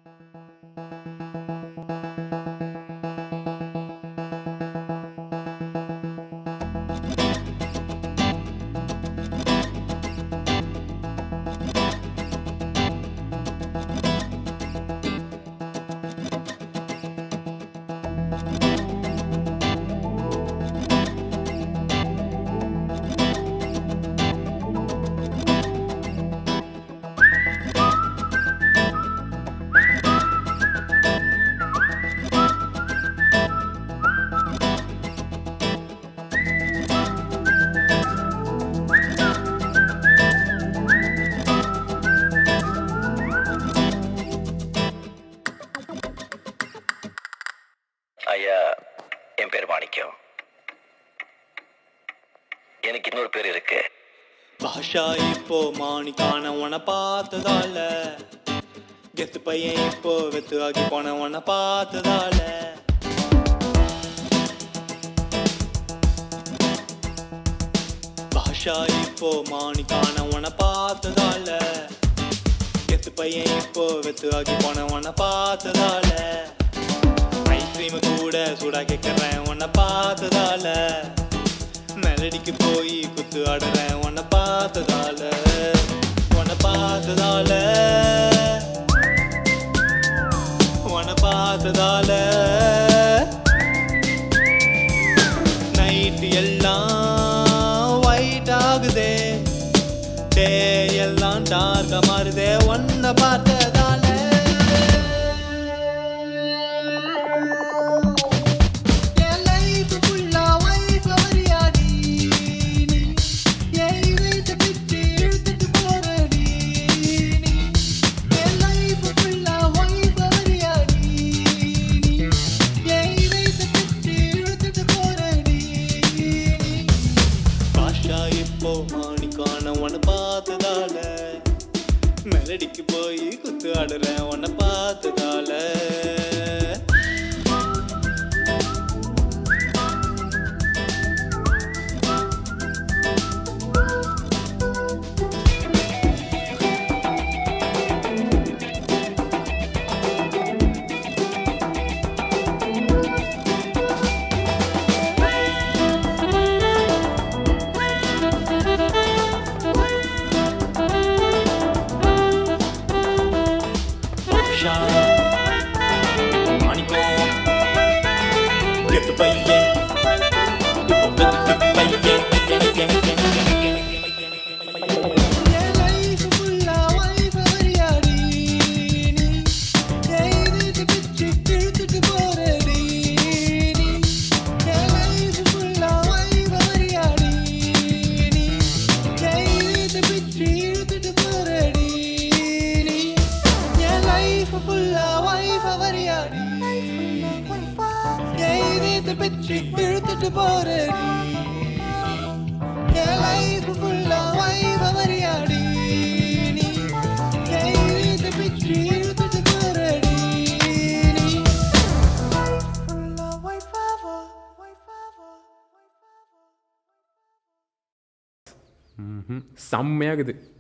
ஐயா என் பேர் மாணிக்கம் எனக்கு இன்னொரு பேர் இருக்கு பாஷா இப்போ மாணிக்கான உன பார்த்ததால கெத்து பையன் இப்போ வெத்து ஆகி போன உன பார்த்ததால பாஷா இப்போ மாணிக்கான உன பார்த்ததால கெத்து பையன் இப்போ வெத்து ஆகி போன உன பார்த்ததால ஐஸ்கிரீம் கூட சூடா கேட்கறேன் உன்னை பார்த்ததால மெலடிக்கு போய் குத்து ஆடுறேன் உன்னை பார்த்ததால உன்னை பார்த்ததால உன்னை பார்த்ததால நைட்டு எல்லாம் ஒயிட் ஆகுதே டே எல்லாம் டார்க்கா மாறுதே உன்னை பார்த்ததால என் life full ஆ wife ஆ வரியாடி நீ. என் இதயத்தை பிச்சு இழுத்துட்டு போறடி நீ. என் life full ஆ wife ஆ வரியாடி நீ. என் இதயத்தை பிச்சு இழுத்துட்டு போறடி நீ. பாஷா இப்போ மாணிக்கான உன்னை பார்த்ததால மெலடிக்கு போய் குத்து ஆடுறேன் உன்னை பார்த்ததால பாஷா மாணிக்கம் கெத்து பையன் இப்போ வெத்து பையன் என் life full ஆ wife ஆ வரியாடி நீ. என் இதயத்தை பிச்சு இழுத்துட்டு போறடி நீ. என் life full ஆ wife ஆ வரியாடி நீ. என் இதயத்தை பிச்சு இழுத்துட்டு போறடி நீ. என் life full ஆ wife ஆ வரியாடி என் இதயத்தை பிச்சு இழுத்துட்டு போறடி என் life full ஆ wife ஆ வரியாடி நீ. என் இதயத்தை பிச்சு இழுத்துட்டு போறடி நீ. Life full ஆ wife ஆவா, wife ஆவா, wife ஆவா. ம்ஹும். செம்மையாகுது